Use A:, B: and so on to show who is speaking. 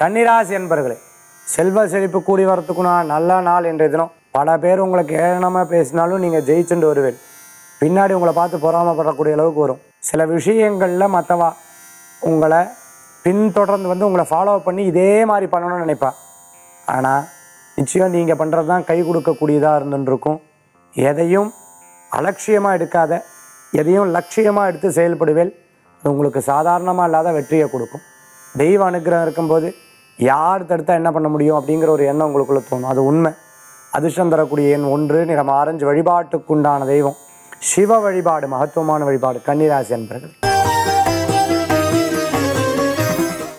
A: கன்னிராசி என்பர்களே செல்வ செழிப்பு கூடி வரத்துக்குனா நல்ல நாள் என்ற தினம் பல பேர் உங்களுக்கு ஏளனமாக பேசினாலும் நீங்கள் ஜெயிச்சுட்டு வருவேன் பின்னாடி உங்களை பார்த்து பொறாமப்படக்கூடிய அளவுக்கு வரும் சில விஷயங்களில் மற்றவா உங்களை பின்தொடர்ந்து வந்து உங்களை ஃபாலோ பண்ணி இதே மாதிரி பண்ணணும்னு நினைப்பா ஆனால் நிச்சயம் நீங்கள் பண்ணுறது தான் கை கொடுக்கக்கூடியதாக இருந்துருக்கும் எதையும் அலட்சியமாக எடுக்காத எதையும் லட்சியமாக எடுத்து செயல்படுவேல் அது உங்களுக்கு சாதாரணமாக இல்லாத வெற்றியை கொடுக்கும் தெய்வ அனுக்கிரகம் இருக்கும்போது யார் தடுத்தா என்ன பண்ண முடியும் அப்படிங்கிற ஒரு எண்ணம் உங்களுக்குள்ள தோணும் அது உண்மை அதிர்ஷ்டம் தரக்கூடிய எண் ஒன்று நிறம் ஆரஞ்சு வழிபாட்டுக்குண்டான தெய்வம் சிவ வழிபாடு மகத்துவமான வழிபாடு கன்னிராசி என்பர்கள்